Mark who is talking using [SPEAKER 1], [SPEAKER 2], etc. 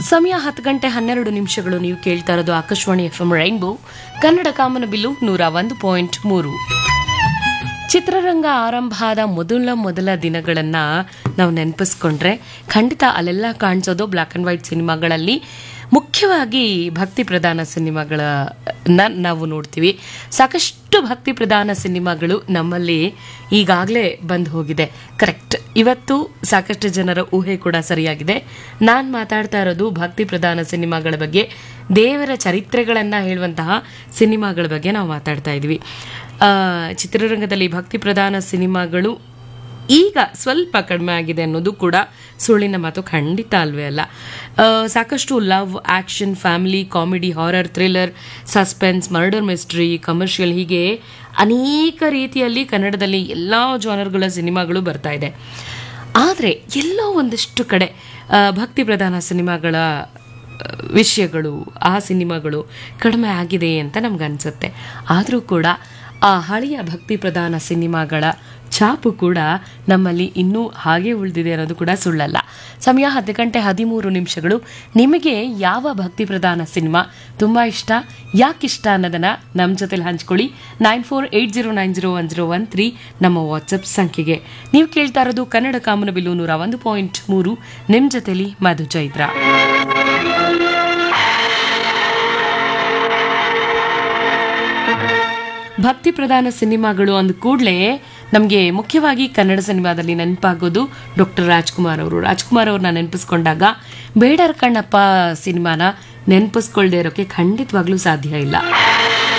[SPEAKER 1] ಸಮಯ ಹತ್ತು ಗಂಟೆ ಹನ್ನೆರಡು ನಿಮಿಷಗಳು ನೀವು ಕೇಳ್ತಾ ಇರೋದು Akashvani F M rainbow Kannada ಕಾಮನ ಬಿಲ್ಲು ನೂರ ಒಂದು ಪಾಯಿಂಟ್ ಮೂರು ಚಿತ್ರರಂಗ ಆರಂಭ ಆದ ಮೊದಲ ಮೊದಲ ದಿನಗಳನ್ನ ನಾವು ನೆನಪಿಸ್ಕೊಂಡ್ರೆ ಖಂಡಿತ ಅಲ್ಲೆಲ್ಲ ಕಾಣಿಸೋದು ಬ್ಲ್ಯಾಕ್ ಅಂಡ್ ವೈಟ್ ಸಿನಿಮಾಗಳಲ್ಲಿ ಮುಖ್ಯವಾಗಿ ಭಕ್ತಿ ಪ್ರಧಾನ ಸಿನಿಮಾಗಳನ್ನ ನಾವು ನೋಡ್ತೀವಿ ಸಾಕಷ್ಟು ಭಕ್ತಿ ಪ್ರಧಾನ ಸಿನಿಮಾಗಳು ನಮ್ಮಲ್ಲಿ ಈಗಾಗಲೇ ಬಂದು ಹೋಗಿದೆ ಕರೆಕ್ಟ್ ಇವತ್ತು ಸಾಕಷ್ಟು ಜನರ ಊಹೆ ಕೂಡ ಸರಿಯಾಗಿದೆ ನಾನು ಮಾತಾಡ್ತಾ ಇರೋದು ಭಕ್ತಿ ಪ್ರಧಾನ ಸಿನಿಮಾಗಳ ಬಗ್ಗೆ ದೇವರ ಚರಿತ್ರೆಗಳನ್ನು ಹೇಳುವಂತಹ ಸಿನಿಮಾಗಳ ಬಗ್ಗೆ ನಾವು ಮಾತಾಡ್ತಾ ಇದ್ವಿ ಆ, ಚಿತ್ರರಂಗದಲ್ಲಿ ಭಕ್ತಿ ಪ್ರಧಾನ ಸಿನಿಮಾಗಳು ಈಗ ಸ್ವಲ್ಪ ಕಡಿಮೆ ಆಗಿದೆ ಅನ್ನೋದು ಕೂಡ ಸುಳ್ಳಿನ ಮಾತು ಖಂಡಿತ ಅಲ್ವೇ ಅಲ್ಲ ಆ, ಸಾಕಷ್ಟು love action family comedy horror thriller suspense murder mystery commercial ಹೀಗೆ ಅನೇಕ ರೀತಿಯಲ್ಲಿ ಕನ್ನಡದಲ್ಲಿ ಎಲ್ಲ ಜಾನರ್ಗಳ ಸಿನಿಮಾಗಳು ಬರ್ತಾ ಇದೆ ಆದರೆ ಎಲ್ಲೋ ಒಂದಿಷ್ಟು ಕಡೆ ಆ, ಭಕ್ತಿ ಪ್ರಧಾನ ಸಿನಿಮಾಗಳ ಆ, ವಿಷಯಗಳು ಆ ಸಿನಿಮಾಗಳು ಕಡಿಮೆ ಆಗಿದೆ ಅಂತ ನಮ್ಗನ್ಸುತ್ತೆ ಆದರೂ ಕೂಡ ಆ ಹಳೆಯ ಭಕ್ತಿ ಪ್ರಧಾನ ಸಿನಿಮಾಗಳ ಛಾಪು ಕೂಡ ನಮ್ಮಲ್ಲಿ ಇನ್ನೂ ಹಾಗೆ ಉಳಿದಿದೆ ಅನ್ನೋದು ಕೂಡ ಸುಳ್ಳಲ್ಲ ಸಮಯ ಹತ್ತು ಗಂಟೆ ಹದಿಮೂರು ನಿಮಿಷಗಳು ನಿಮಗೆ ಯಾವ ಭಕ್ತಿ ಪ್ರಧಾನ ಸಿನಿಮಾ ತುಂಬ ಇಷ್ಟ ಯಾಕಿಷ್ಟ ಅನ್ನೋದನ್ನ ನಮ್ಮ ಜೊತೆಲಿ ಹಂಚ್ಕೊಳ್ಳಿ nine four eight zero nine zero one zero one three ನಮ್ಮ ವಾಟ್ಸಪ್ ಸಂಖ್ಯೆಗೆ ನೀವು ಕೇಳ್ತಾ ಇರೋದು ಕನ್ನಡ ಕಾಮನಬಿಲ್ಲು ನೂರ ಒಂದು ಪಾಯಿಂಟ್ ಮೂರು ನಿಮ್ಮ ಜೊತೆಲಿ ಮಧು ಚೈತ್ರ ಭಕ್ತಿ ಪ್ರಧಾನ ಸಿನಿಮಾಗಳು ಅಂದ ಕೂಡಲೇ ನಮಗೆ ಮುಖ್ಯವಾಗಿ ಕನ್ನಡ ಸಿನಿಮಾದಲ್ಲಿ ನೆನಪಾಗೋದು ಡಾಕ್ಟರ್ ರಾಜ್ಕುಮಾರ್ ಅವರು ರಾಜ್ಕುಮಾರ್ ಅವ್ರನ್ನ ನೆನಪಿಸ್ಕೊಂಡಾಗ ಬೇಡರ ಕಣ್ಣಪ್ಪ ಸಿನಿಮಾನ ನೆನಪಿಸ್ಕೊಳ್ದೇ ಇರೋಕೆ ಖಂಡಿತವಾಗ್ಲೂ ಸಾಧ್ಯ ಇಲ್ಲ